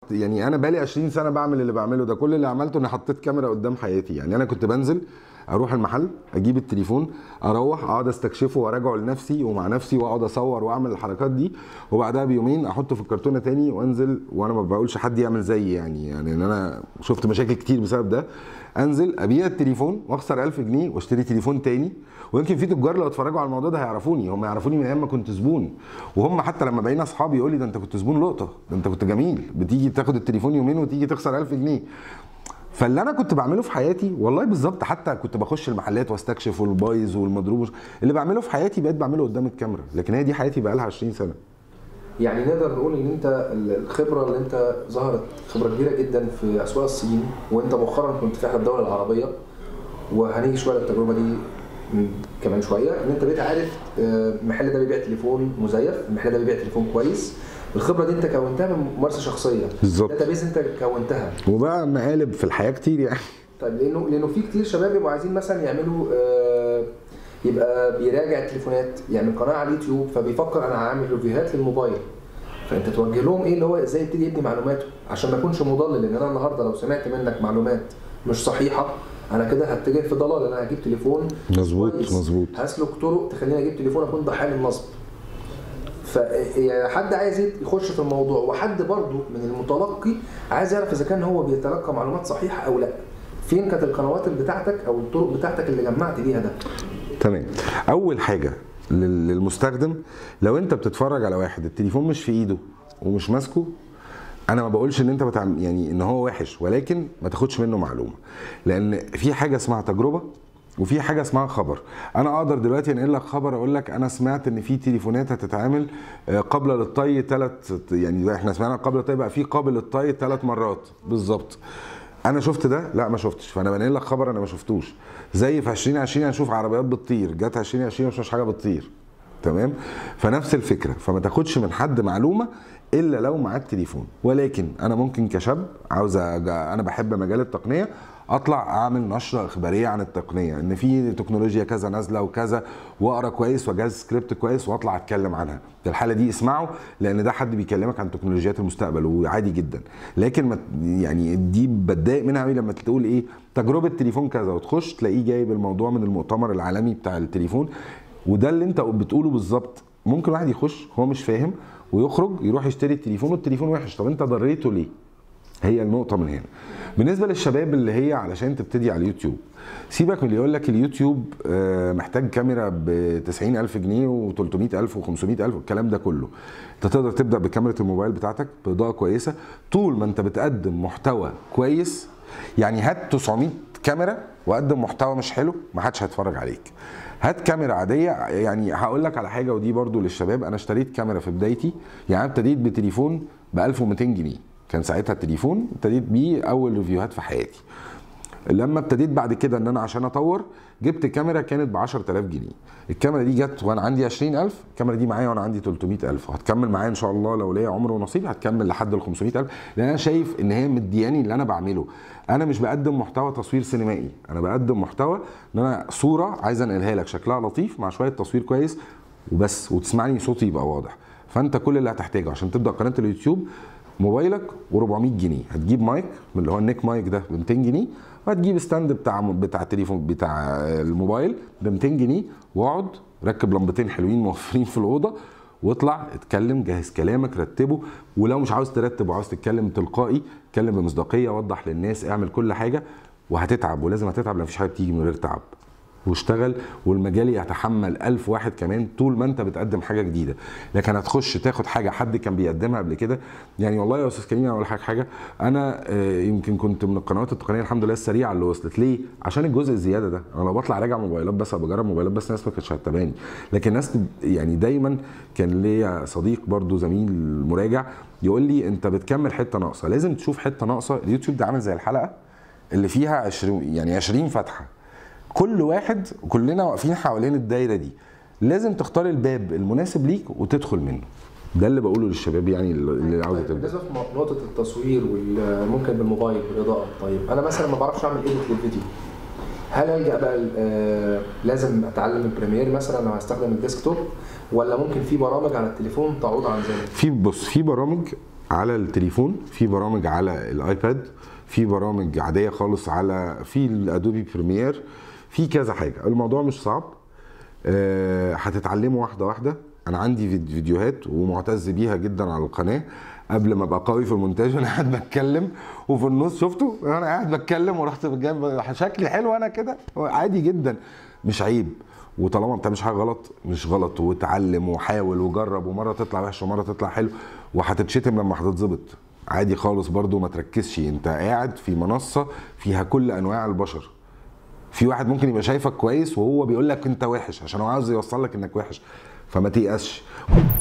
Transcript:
يعني انا بقالي 20 سنه بعمل اللي بعمله ده كل اللي عملته اني حطيت كاميرا قدام حياتي يعني انا كنت بنزل اروح المحل اجيب التليفون اروح اقعد استكشفه واراجعه لنفسي ومع نفسي واقعد اصور واعمل الحركات دي وبعدها بيومين احطه في الكرتونه تاني وانزل وانا ما بقولش حد يعمل زيي يعني يعني ان انا شفت مشاكل كتير بسبب ده انزل ابيع التليفون واخسر 1000 جنيه واشتري تليفون تاني ويمكن في تجار لو اتفرجوا على الموضوع ده هيعرفوني هم يعرفوني من ايام ما كنت زبون وهم حتى لما بقينا اصحابي يقول لي ده انت كنت زبون لقطه ده انت كنت جميل بتيجي تاخد التليفون يومين وتيجي تخسر 1000 جنيه فاللي انا كنت بعمله في حياتي والله بالظبط حتى كنت بخش المحلات واستكشف والبايظ والمضروب اللي بعمله في حياتي بقيت بعمله قدام الكاميرا لكن هي دي حياتي بقى لها 20 سنه يعني نقدر نقول ان انت الخبره اللي انت ظهرت خبره كبيره جدا في اسواق الصين وانت مؤخرا كنت في احدى الدول العربيه وهنيجي شويه للتجربه دي كمان شويه ان انت بقيت عارف آه، المحل ده بيبيع تليفون مزيف المحل ده بيبيع تليفون كويس الخبره دي انت كونتها من ممارسه شخصيه بالظبط. داتابيز انت كونتها وبقى مقالب في الحياه كتير يعني طيب لانه لانه في كتير شباب بيبقوا عايزين مثلا يعملوا آه، يبقى بيراجع التليفونات يعمل قناه على اليوتيوب فبيفكر انا هعمل ريفيوهات للموبايل فانت توجه لهم ايه اللي هو ازاي يبتدي يبني معلوماته عشان ما يكونش مضلل لان انا النهارده لو سمعت منك معلومات مش صحيحه انا كده هتجه في ضلال انا هجيب تليفون مظبوط كويس، مظبوط هسلك طرق تخليني اجيب تليفون اكون ضحيه للنصب فحد عايز يخش في الموضوع وحد برضه من المتلقي عايز يعرف اذا كان هو بيتلقى معلومات صحيحه او لا فين كانت القنوات بتاعتك او الطرق بتاعتك اللي جمعت بيها ده تمام اول حاجه لل- للمستخدم لو انت بتتفرج على واحد التليفون مش في ايده ومش ماسكه انا ما بقولش ان انت بتعمل يعني ان هو وحش ولكن ما تاخدش منه معلومه لان في حاجه اسمها تجربه وفي حاجه اسمها خبر انا اقدر دلوقتي انقل لك خبر اقول لك انا سمعت ان في تليفونات هتتعمل آه، قبل للطي ثلاث يعني احنا سمعنا قبل للطي بقى في قابل للطي ثلاث مرات بالظبط انا شفت ده لا ما شفتش فانا بنقل لك خبر انا ما شفتوش زي في 2020 هنشوف عربيات بتطير جت 2020 مش حاجه بتطير تمام فنفس الفكره فما تاخدش من حد معلومه الا لو معاه التليفون ولكن انا ممكن كشاب عاوز أج- انا بحب مجال التقنيه اطلع اعمل نشره اخباريه عن التقنيه ان في تكنولوجيا كذا نازله وكذا واقرا كويس واجهز سكريبت كويس واطلع اتكلم عنها في الحاله دي اسمعه لان ده حد بيكلمك عن تكنولوجيات المستقبل وعادي جدا لكن ما يعني دي بتضايق منها قوي لما تقول ايه تجربه تليفون كذا وتخش تلاقيه جايب الموضوع من المؤتمر العالمي بتاع التليفون وده اللي انت بتقوله بالظبط ممكن واحد يخش هو مش فاهم ويخرج يروح يشتري التليفون والتليفون وحش طب انت ضريته ليه هي النقطة من هنا بالنسبة للشباب اللي هي علشان تبتدي على اليوتيوب سيبك من اللي يقول لك اليوتيوب آه، محتاج كاميرا ب 90000 جنيه و 300000 و 500000 الكلام ده كله انت تقدر تبدا بكاميرا الموبايل بتاعتك باضاءه كويسه طول ما انت بتقدم محتوى كويس يعني هات 900 كاميرا وقدم محتوى مش حلو ما حدش هيتفرج عليك هات كاميرا عاديه يعني هقول لك على حاجه ودي برضو للشباب انا اشتريت كاميرا في بدايتي يعني أنا ابتديت بتليفون ب 1200 جنيه كان ساعتها التليفون ابتديت بيه اول ريفيوهات في حياتي لما ابتديت بعد كده ان انا عشان اطور جبت كاميرا كانت ب 10000 جنيه الكاميرا دي جت وانا عندي 20000 الكاميرا دي معايا وانا عندي 300000 وهتكمل معايا ان شاء الله لو ليا عمر ونصيب هتكمل لحد ال 500000 لان انا شايف ان هي مدياني اللي انا بعمله انا مش بقدم محتوى تصوير سينمائي انا بقدم محتوى ان انا صوره عايز انقلها لك شكلها لطيف مع شويه تصوير كويس وبس وتسمعني صوتي يبقى واضح فانت كل اللي هتحتاجه عشان تبدا قناه اليوتيوب موبايلك و400 جنيه هتجيب مايك من اللي هو النيك مايك ده ب 200 جنيه وهتجيب ستاند بتاع بتاع التليفون بتاع الموبايل ب 200 جنيه واقعد ركب لمبتين حلوين موفرين في الاوضه واطلع اتكلم جهز كلامك رتبه ولو مش عاوز ترتب وعاوز تتكلم تلقائي اتكلم بمصداقيه وضح للناس اعمل كل حاجه وهتتعب ولازم هتتعب لان مفيش حاجه بتيجي من غير تعب واشتغل والمجال يتحمل ألف واحد كمان طول ما انت بتقدم حاجه جديده لكن هتخش تاخد حاجه حد كان بيقدمها قبل كده يعني والله يا استاذ كريم انا اقول لك حاجه انا آه، يمكن كنت من القنوات التقنيه الحمد لله السريعه اللي وصلت ليه عشان الجزء الزياده ده انا لو بطلع راجع موبايلات بس أو بجرب موبايلات بس الناس ما كانتش هتتابعني لكن الناس يعني دايما كان ليا صديق برضو زميل مراجع يقول لي انت بتكمل حته ناقصه لازم تشوف حته ناقصه اليوتيوب ده عامل زي الحلقه اللي فيها 20 يعني 20 فتحه كل واحد كلنا واقفين حوالين الدايره دي لازم تختار الباب المناسب ليك وتدخل منه ده اللي بقوله للشباب يعني اللي عاوزه طيب تبدا بالنسبه في نقطه التصوير وممكن بالموبايل بالاضاءه طيب انا مثلا ما بعرفش اعمل ايديت للفيديو هل الجا بقى ل- آه، لازم اتعلم البريمير مثلا لو هستخدم الديسكتوب ولا ممكن في برامج على التليفون تعوض عن ذلك في بص في برامج على التليفون في برامج على الايباد في برامج عاديه خالص على في الادوبي بريمير في كذا حاجه الموضوع مش صعب آه، هتتعلموا واحده واحده انا عندي فيد- فيديوهات ومعتز بيها جدا على القناه قبل ما ابقى قوي في المونتاج انا قاعد بتكلم وفي النص شفتوا انا قاعد بتكلم ورحت جايب شكلي حلو انا كده عادي جدا مش عيب وطالما ما بتعملش حاجه غلط مش غلط وتعلم وحاول وجرب ومره تطلع وحش ومره تطلع حلو وهتتشتم لما هتتظبط عادي خالص برضو ما تركزش انت قاعد في منصه فيها كل انواع البشر في واحد ممكن يبقى شايفك كويس وهو بيقول لك انت وحش عشان هو عاوز يوصل لك انك وحش فما تيأسش